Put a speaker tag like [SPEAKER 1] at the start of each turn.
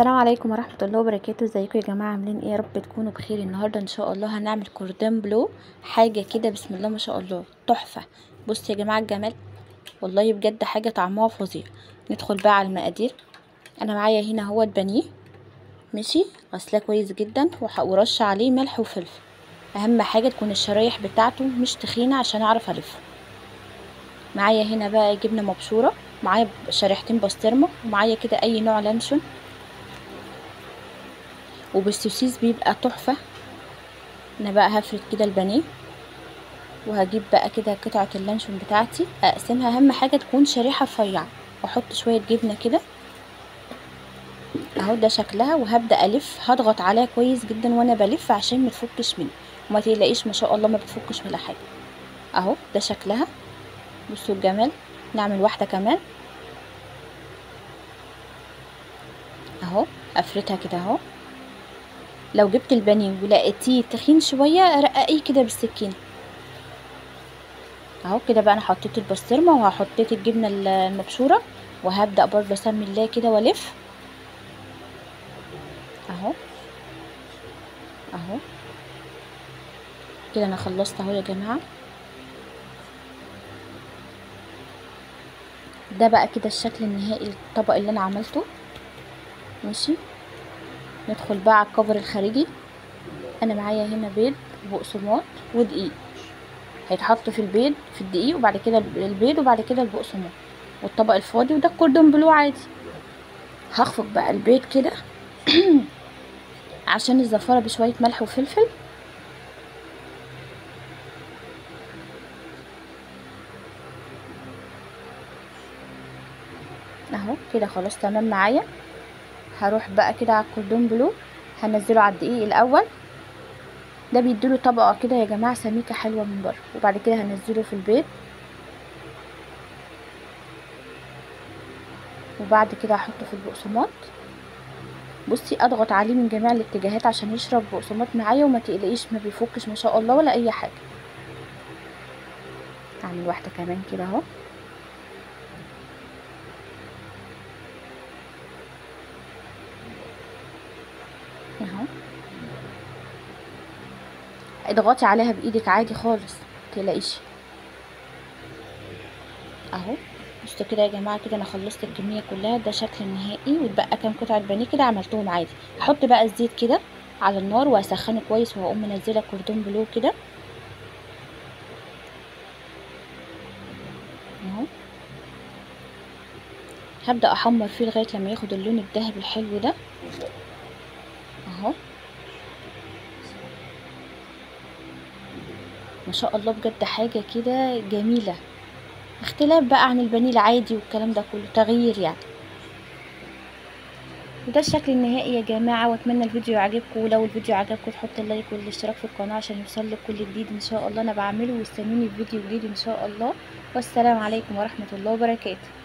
[SPEAKER 1] السلام عليكم ورحمة الله وبركاته ازيكم يا جماعة عاملين ايه يا رب تكونوا بخير النهاردة ان شاء الله هنعمل كوردون بلو حاجة كده بسم الله ما شاء الله تحفة بصوا يا جماعة الجمال والله بجد حاجة طعمها فظيع ندخل بقى على المقادير انا معايا هنا هو بانيه ماشي غسلاه كويس جدا ورش عليه ملح وفلفل اهم حاجة تكون الشرايح بتاعته مش تخينة عشان اعرف الفه معايا هنا بقى جبنة مبشورة معايا شريحتين بسطرمة ومعايا كده اي نوع لانشون وبالسوسيس بيبقى تحفة انا بقى هفرد كده البانيه وهجيب بقى كده قطعة اللانشون بتاعتي اقسمها اهم حاجة تكون شريحة رفيعة واحط شوية جبنة كده اهو ده شكلها وهبدأ الف هضغط عليها كويس جدا وانا بلف عشان ما تفكش مني وما تقلقيش ما شاء الله ما بتفكش ولا حاجة اهو ده شكلها بصوا الجمال نعمل واحدة كمان اهو افردها كده اهو لو جبت البانيه ولقيتيه تخين شويه رققيه كده بالسكينه اهو كده بقى انا حطيت البسطرمه وهحطيت الجبنه المبشوره وهبدا برضه اسمي الله كده والف اهو اهو كده انا خلصت اهو يا جماعه ده بقى كده الشكل النهائي للطبق اللي انا عملته ماشي ندخل بقى على الكفر الخارجي انا معايا هنا بيض وبقسماط ودقيق هيتحط في البيض في الدقيق وبعد كده البيض وبعد كده البقسماط والطبق الفاضي وده الكوردون بلو عادي هخفق بقى البيض كده عشان الزفاره بشويه ملح وفلفل اهو كده خلاص تمام معايا هروح بقى كده على الكوردون بلو هنزله على الدقيق الاول ده بيديله طبقه كده يا جماعه سميكه حلوه من بره وبعد كده هنزله في البيض وبعد كده هحطه في البقسماط بصي اضغط عليه من جميع الاتجاهات عشان يشرب بقسماط معايا وما تقلقيش ما بيفكش ما شاء الله ولا اي حاجه اعمل واحده كمان كده اهو اهو اضغطي عليها بايدك عادي خالص متقلقيش اهو بصوا كده يا جماعه كده انا خلصت الكميه كلها ده شكل النهائي واتبقى كام قطعه بانيه كده عملتهم عادي احط بقى الزيت كده على النار واسخنه كويس وهقوم منزله كوردون بلو كده اهو هبدا احمر فيه لغايه لما ياخد اللون الذهبي الحلو ده اهو ما شاء الله بجد حاجة كده جميلة اختلاف بقى عن البانيه العادي والكلام ده كله تغيير يعني وده الشكل النهائي يا جماعة واتمنى الفيديو يعجبكم ولو الفيديو عجبكم تحط اللايك والاشتراك في القناة عشان يوصلك كل جديد ان شاء الله انا بعمله واستنوني في فيديو جديد ان شاء الله والسلام عليكم ورحمة الله وبركاته